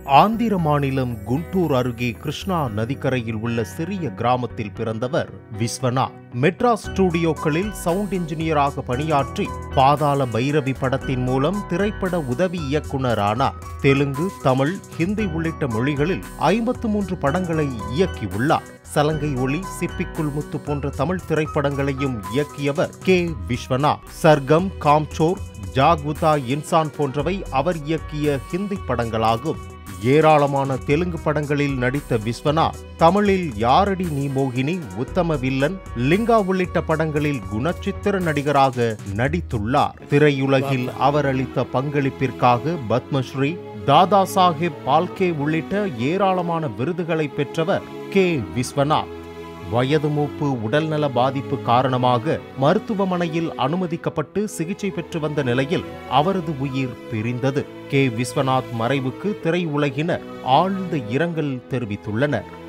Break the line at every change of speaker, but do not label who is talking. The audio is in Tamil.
ஆந்திர மாநிலம் குண்டூர் அருகே கிருஷ்ணா நதிக்கரையில் உள்ள சிறிய கிராமத்தில் பிறந்தவர் விஸ்வநாத் மெட்ராஸ் ஸ்டுடியோக்களில் சவுண்ட் இன்ஜினியராக பணியாற்றி பாதாள பைரவி படத்தின் மூலம் திரைப்பட உதவி இயக்குனர் தெலுங்கு தமிழ் ஹிந்தி உள்ளிட்ட மொழிகளில் ஐம்பத்து மூன்று படங்களை இயக்கியுள்ளார் சலங்கை ஒளி சிப்பிக்குள் முத்து போன்ற தமிழ் திரைப்படங்களையும் இயக்கியவர் கே விஸ்வநாத் சர்க்கம் காம்சோர் ஜாகுதா இன்சான் போன்றவை அவர் இயக்கிய ஹிந்தி படங்களாகும் ஏராளமான தெலுங்கு படங்களில் நடித்த விஸ்வநாத் தமிழில் யாரடி நீ மோகினி உத்தம வில்லன் லிங்கா உள்ளிட்ட படங்களில் குணச்சித்திர நடிகராக நடித்துள்ளார் திரையுலகில் அவர் அளித்த பங்களிப்பிற்காக பத்மஸ்ரீ தாதா சாஹேப் பால்கே உள்ளிட்ட ஏராளமான விருதுகளை பெற்றவர் கே விஸ்வநாத் வயது மூப்பு உடல்நல பாதிப்பு காரணமாக மருத்துவமனையில் அனுமதிக்கப்பட்டு சிகிச்சை பெற்று வந்த நிலையில் அவரது உயிர் பிரிந்தது கே விஸ்வநாத் மறைவுக்கு திரையுலகினர் ஆழ்ந்த இரங்கல் தெரிவித்துள்ளனர்